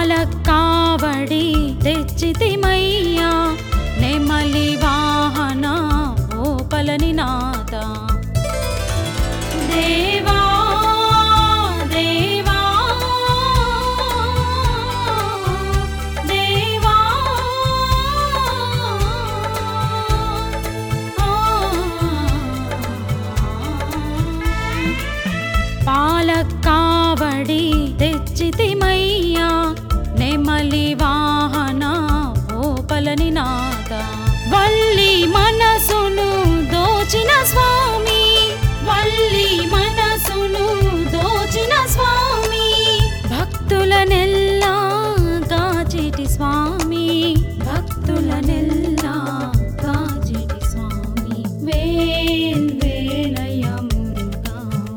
పాలకావడి తెచ్చితిమయ్యా నెమలి వాహన ఓపలని నాద దేవా దేవా దేవా పాలకావడి తెచ్చితిమయ్యా నెమలి వాహన ఓపలని నాద వల్లి మనసును దోచిన స్వామి వల్లి మనసును దోచిన స్వామి భక్తులనెల్లా గాచిటి స్వామి భక్తులనెల్లా గాచిటి స్వామి వేల్ వేలయ మురుగా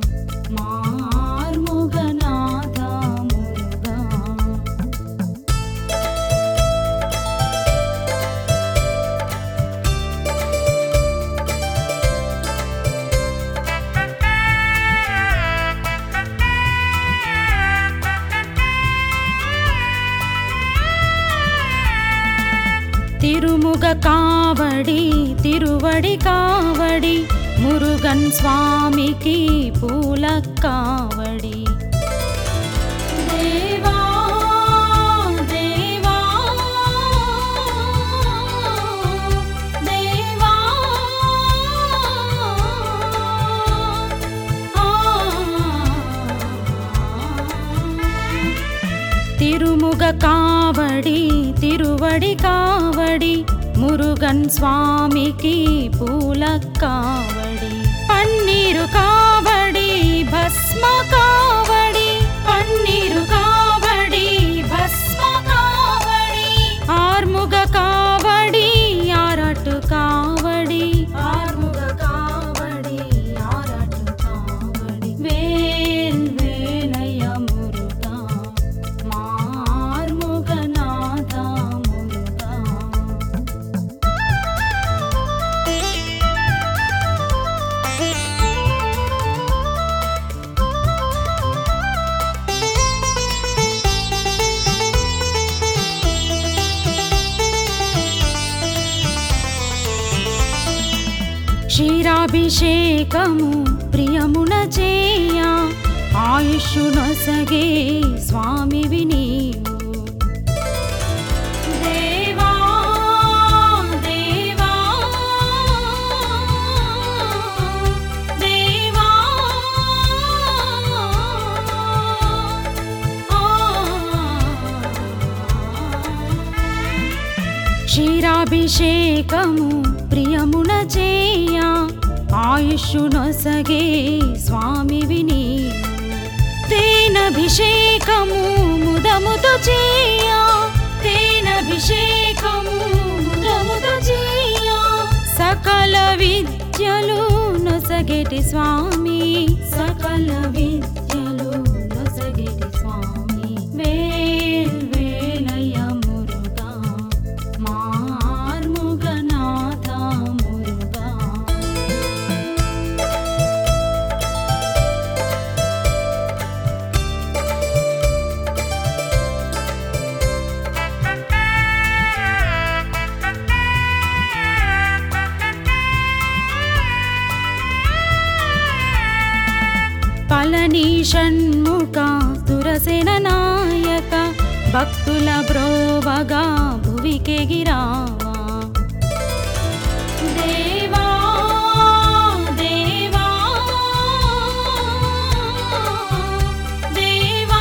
మార్ముగనాథ మురుగా తిరుముగ కావడి తిరువడి కావడి మురుగన్ స్వామికి పూల కావడి దేవా దేవా దేవా తిరుముగ కావడి తిరువడి కావడి మురుగన్ స్వామికి పూల కావడి పన్నీరు కావడి భస్మ కావడి పన్నీరు కావడి భస్మ కావడి ఆర్ముగ కావడి ఆరటు కావడి ఆర్ముగ కావడి ఆరటు కావడి వేల్ వేలయ మురుగా మార్ముగనాథ మురుగా క్షీరాభిషేకము ప్రియమున చేయ ఆయుష్నొసగే స్వామివి నీవు దేవా దేవా దేవా క్షీరాభిషేకము ప్రియమున చేయ ఆయుష్నొసగే స్వామివి నీవు తేనభిషేకము ముదముతో చేయ తేనభిషేకము ముదముతో చేయ సకల విద్యలు నొసగెటి స్వామి సకల విద్యలు నొసగెటి స్వామి వేల్ వేలయ మురుగా మార్ముగనాథ మురుగా పళని షణ్ముఖ సురసేన నాయక భక్తుల బ్రోవగా భువికెగిరావా దేవా దేవా దేవా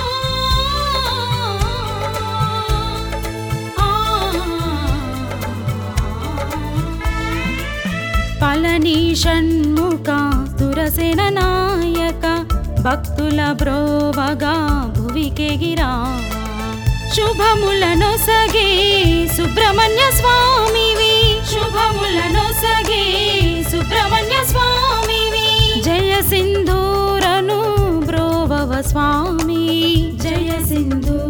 పళని షణ్ముఖ సురసేన నాయక భక్తుల బ్రోవగా భువికెగిరావా శుభములనొసగే సుబ్రహ్మణ్య స్వామివి శుభములనొసగే సుబ్రహ్మణ్య స్వామివి జయ సింధూరను బ్రోవవ స్వామి జయ సింధూర